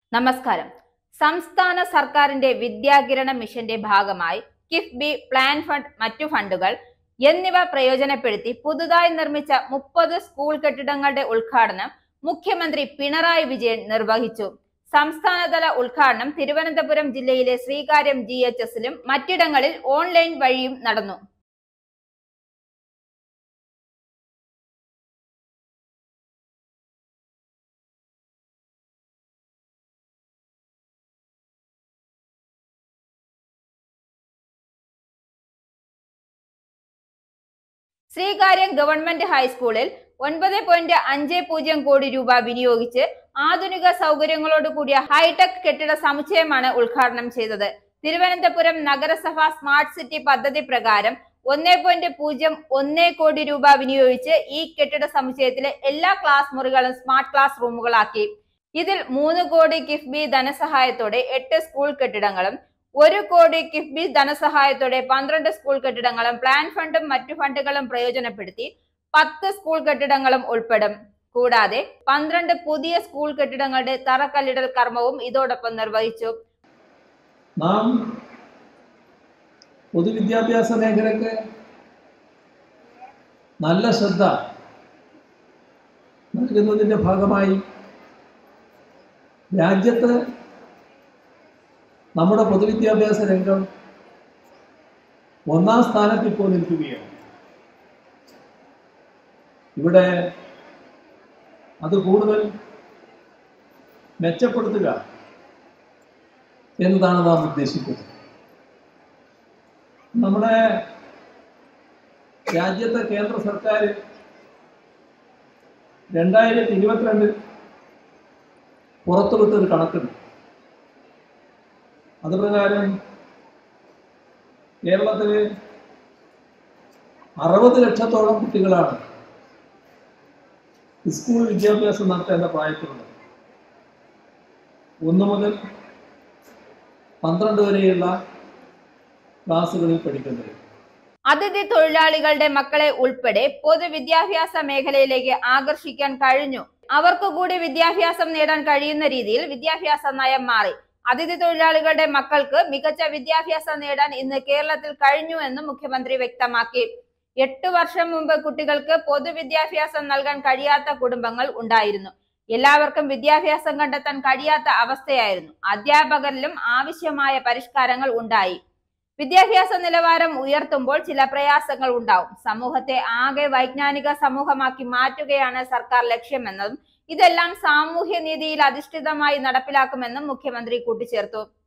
നമസ്കാരം സംസ്ഥാന സർക്കാരിന്റെ വിദ്യാകിരണ മിഷന്റെ ഭാഗമായി കിഫ്ബി പ്ലാൻ ഫണ്ട് മറ്റു ഫണ്ടുകൾ എന്നിവ പ്രയോജനപ്പെടുത്തി പുതുതായി നിർമ്മിച്ച മുപ്പത് സ്കൂൾ കെട്ടിടങ്ങളുടെ ഉദ്ഘാടനം മുഖ്യമന്ത്രി പിണറായി വിജയൻ നിർവഹിച്ചു സംസ്ഥാനതല ഉദ്ഘാടനം തിരുവനന്തപുരം ജില്ലയിലെ ശ്രീകാര്യം ജി എച്ച് എസിലും മറ്റിടങ്ങളിൽ ഓൺലൈൻ വഴിയും നടന്നു ശ്രീകാര്യം ഗവൺമെന്റ് ഹൈസ്കൂളിൽ ഒൻപത് പോയിന്റ് അഞ്ച് പൂജ്യം കോടി രൂപ വിനിയോഗിച്ച് ആധുനിക സൗകര്യങ്ങളോട് കൂടിയ ഹൈടെക് കെട്ടിട സമുച്ചയമാണ് ഉദ്ഘാടനം ചെയ്തത് തിരുവനന്തപുരം നഗരസഭ സ്മാർട്ട് സിറ്റി പദ്ധതി പ്രകാരം ഒന്നേ പോയിന്റ് പൂജ്യം ഒന്നേ കോടി രൂപ വിനിയോഗിച്ച് ഈ കെട്ടിട സമുച്ചയത്തിലെ എല്ലാ ക്ലാസ് മുറികളും സ്മാർട്ട് ക്ലാസ് റൂമുകളാക്കി ഇതിൽ മൂന്ന് കോടി കിഫ്ബി ധനസഹായത്തോടെ എട്ട് സ്കൂൾ കെട്ടിടങ്ങളും ഒരു കോടി കിഫ്ബി ധനസഹായത്തോടെ പന്ത്രണ്ട് സ്കൂൾ കെട്ടിടങ്ങളും പ്ലാൻ ഫണ്ടും മറ്റു ഫണ്ടുകളും പ്രയോജനപ്പെടുത്തി പത്ത് സ്കൂൾ കെട്ടിടങ്ങളും ഉൾപ്പെടും കൂടാതെ പന്ത്രണ്ട് പുതിയ സ്കൂൾ കെട്ടിടങ്ങളുടെ തറക്കല്ലിടൽ കർമ്മവും ഇതോടൊപ്പം നിർവഹിച്ചു നാം പൊതുവിദ്യാഭ്യാസ മേഖലക്ക് നല്ല ശ്രദ്ധ നൽകുന്നതിൻ്റെ ഭാഗമായി രാജ്യത്ത് നമ്മുടെ പൊതുവിദ്യാഭ്യാസ രംഗം ഒന്നാം സ്ഥാനത്ത് ഇപ്പോൾ നിൽക്കുകയാണ് ഇവിടെ അത് കൂടുതൽ മെച്ചപ്പെടുത്തുക എന്നതാണ് നാം ഉദ്ദേശിക്കുന്നത് നമ്മുടെ രാജ്യത്തെ കേന്ദ്ര സർക്കാർ രണ്ടായിരത്തി ഇരുപത്തിരണ്ടിൽ പുറത്തുവിട്ടൊരു കണക്കുണ്ട് അത് പ്രകാരം കേരളത്തിൽ അറുപത് ലക്ഷത്തോളം കുട്ടികളാണ് സ്കൂൾ വിദ്യാഭ്യാസം നടത്തേണ്ട പ്രായത്തിലുള്ളത് ഒന്ന് മുതൽ പന്ത്രണ്ട് വരെയുള്ള ക്ലാസ്സുകളിൽ പഠിക്കുന്നത് അതിഥി തൊഴിലാളികളുടെ മക്കളെ ഉൾപ്പെടെ പൊതുവിദ്യാഭ്യാസ മേഖലയിലേക്ക് ആകർഷിക്കാൻ കഴിഞ്ഞു അവർക്ക് കൂടി വിദ്യാഭ്യാസം നേടാൻ കഴിയുന്ന രീതിയിൽ വിദ്യാഭ്യാസ നയം മാറി അതിഥി തൊഴിലാളികളുടെ മക്കൾക്ക് മികച്ച വിദ്യാഭ്യാസം നേടാൻ ഇന്ന് കേരളത്തിൽ കഴിഞ്ഞു എന്ന് മുഖ്യമന്ത്രി വ്യക്തമാക്കി എട്ടു വർഷം മുമ്പ് കുട്ടികൾക്ക് പൊതുവിദ്യാഭ്യാസം നൽകാൻ കഴിയാത്ത കുടുംബങ്ങൾ ഉണ്ടായിരുന്നു എല്ലാവർക്കും വിദ്യാഭ്യാസം കണ്ടെത്താൻ കഴിയാത്ത അവസ്ഥയായിരുന്നു അധ്യാപകരിലും ആവശ്യമായ പരിഷ്കാരങ്ങൾ ഉണ്ടായി വിദ്യാഭ്യാസ നിലവാരം ഉയർത്തുമ്പോൾ ചില പ്രയാസങ്ങൾ ഉണ്ടാവും സമൂഹത്തെ ആകെ വൈജ്ഞാനിക സമൂഹമാക്കി മാറ്റുകയാണ് സർക്കാർ ലക്ഷ്യമെന്നതും ഇതെല്ലാം സാമൂഹ്യ നീതിയിൽ അധിഷ്ഠിതമായി നടപ്പിലാക്കുമെന്നും മുഖ്യമന്ത്രി കൂട്ടിച്ചേർത്തു